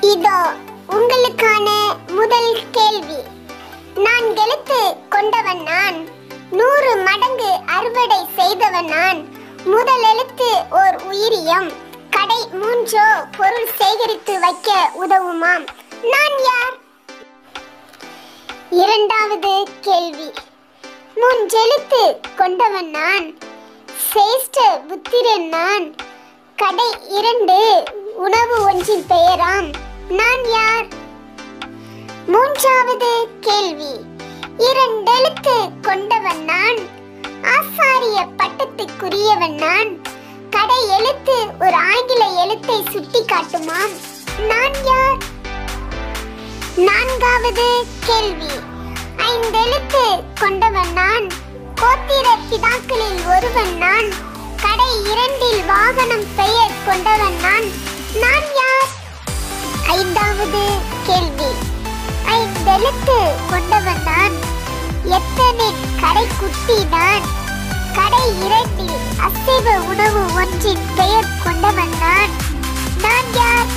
இதோ உங்களுக்கான முதல் கேள்வி நான் எழுத்து கொண்டவன் நான் நூறு மடங்கு அறுவடை செய்தவன் நான் முதல் எழுத்து ஓர் உயிரியம் கடை மூன்றோ பொருள் சேகரித்து வைக்க உதவுமாம் நான் யார் இரண்டாவது கேள்வி மூன்றெழுத்து கொண்டவன் நான் சிரேஷ்ட புத்திரன் நான் கடை இரண்டு உணவு ஒன்றின் பெயராம் நான் யார் மூன்றாவது கேள்வி இரண்டெழுத்து கொண்டவன் நான் ஆசாரிய பட்டத்துக்குரியவன் நான் கடை எழுத்து ஒரு ஆங்கில எழுத்தை சுட்டி காட்டுமாம் நான் யார் நான்காவது கேள்வி ஐந்தெழுத்து கொண்டவன் நான் கோத்திர பிதாக்களில் ஒருவன் நான் கடை இரண்டில் வாகனம் பெயர் கொண்டவன் நான் நான் யார் ஐந்தாவது கேள்வி ஐந்தெழுத்து கொண்டவன் நான் எத்தனை கடை குட்டி நான் கடை இரண்டில் அசைவ உணவு ஒன்றின் பெயர் கொண்டவன் நான் நான் யார்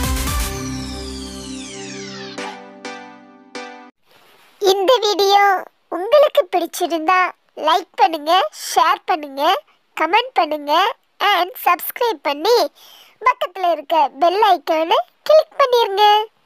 இந்த வீடியோ உங்களுக்கு பிடிச்சிருந்தா லைக் பண்ணுங்க ஷேர் பண்ணுங்க கமெண்ட் பண்ணுங்க அண்ட் சப்ஸ்கிரைப் பண்ணி பக்கத்தில் இருக்க பெல் ஐக்கானை கிளிக் பண்ணிருங்க